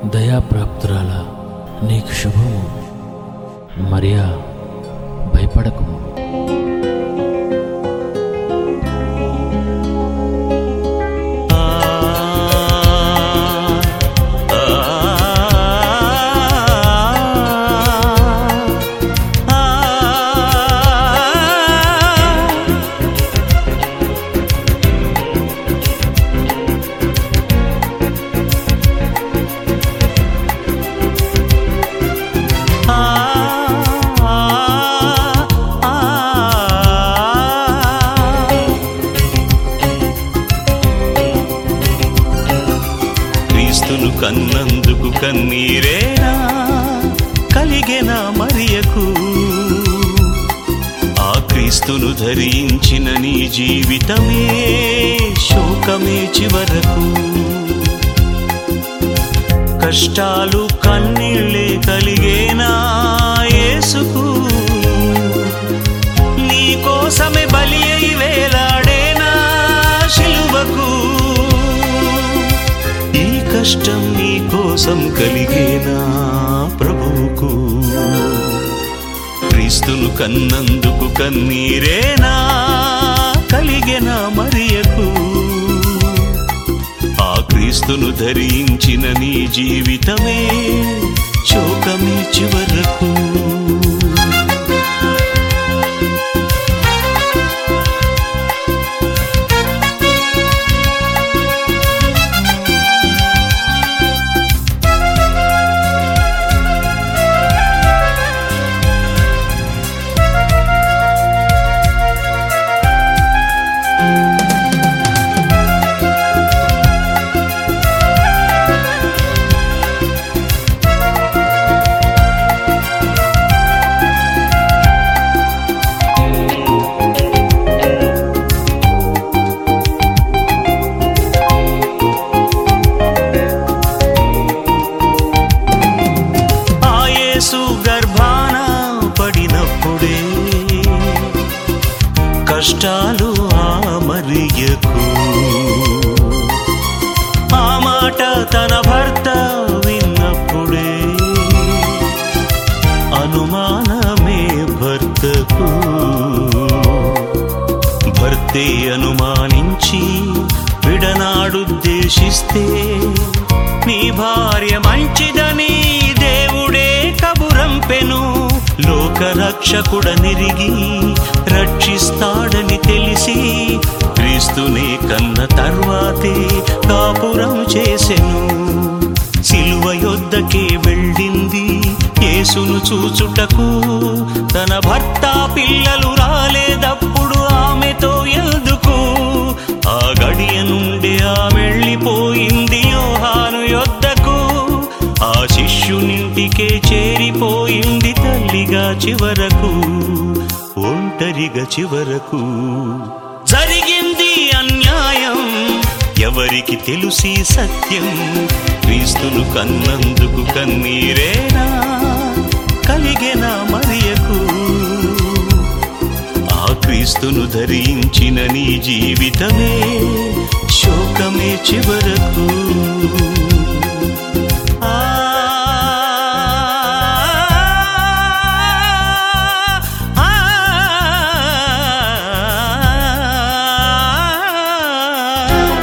దయాప్రాప్తురాల నీకు శుభము మరియా భయపడకుము క్రీస్తును కన్నందుకు కన్నీరేనా కలిగెన మరియకు ఆ క్రీస్తును ధరించిన నీ జీవితమే శోకమే చివరకు కష్టాలు కన్నీళ్ళే కలిగేనా యేసుకు నీ కోసమే బలి అయి వేలాడేనా శిలువకు ఈ కష్టం నీ కోసం కలిగేనా ప్రభువుకు క్రీస్తును కన్నందుకు కన్నీరేనా కలిగెనా మరియకు ఆ క్రీస్తును ధరించిన నీ జీవితమే శోకమే చివరకు ఆ యేసు గర్భాన పడినప్పుడే కష్టాలు ఆ మరియకు ఆ మాట తన భర్త విన్నప్పుడే అనుమానమే భర్తకు భర్తే అనుమానించి విడనాడుద్దేశిస్తే నీ భార్య మంచిదని దేవుడే కబురంపెను లోకరక్షకుడ నిరిగి రక్షిస్తాడని తెలిసి క్రీస్తునే కన్న తర్వాతే కాపురం చేసెను సిలువ యొద్దకే వెళ్ళింది యేసును చూచుటకు తన భర్త పిల్లలు రాలేదప్పుడు ఆమెతో ఎందుకు ఆ గడియ నుండి ఆ వెళ్ళిపోయింది యోహాను యొద్దకు ఆ శిష్యునింటికే చేరిపోయింది తల్లిగా చివరకు ఒంటరిగా చివరకు జరిగింది అన్యాయం ఎవరికి తెలుసి సత్యం క్రీస్తును కన్నందుకు కన్నీరేనా కలిగెనా మరియకు ఆ క్రీస్తును ధరించిన నీ జీవితమే శోకమే చివరకు ఆ ఆ ఆ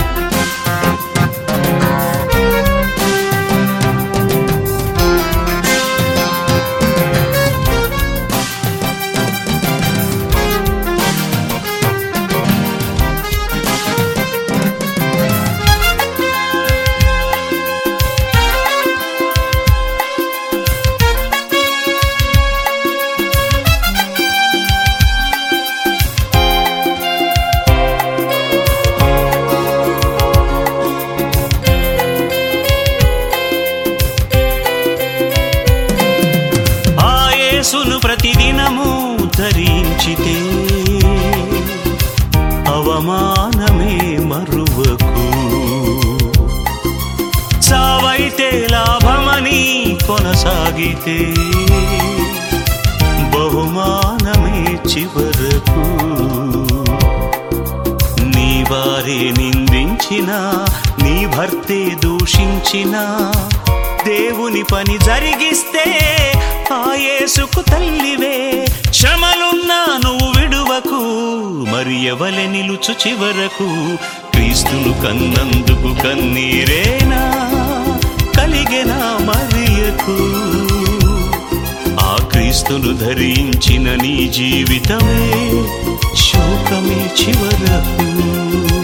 ఆ యేసును ప్రతిదినము ధరించితే అవమానమే మరువకు సావైతే లాభమని కొనసాగితే బహుమానమే చివరకు నీ వారే నిందించిన నీ భర్తే దూషించిన దేవుని పని జరిగిస్తే ఆ యేసుకు తల్లివే శ్రమలున్నా నువ్వు విడువకు మరి ఎవలె నిలుచు చివరకు క్రీస్తును కన్నందుకు కన్నీరేనా కలిగెనా మరియకు ఆ క్రీస్తును ధరించిన నీ జీవితమే శోకమే చివరకు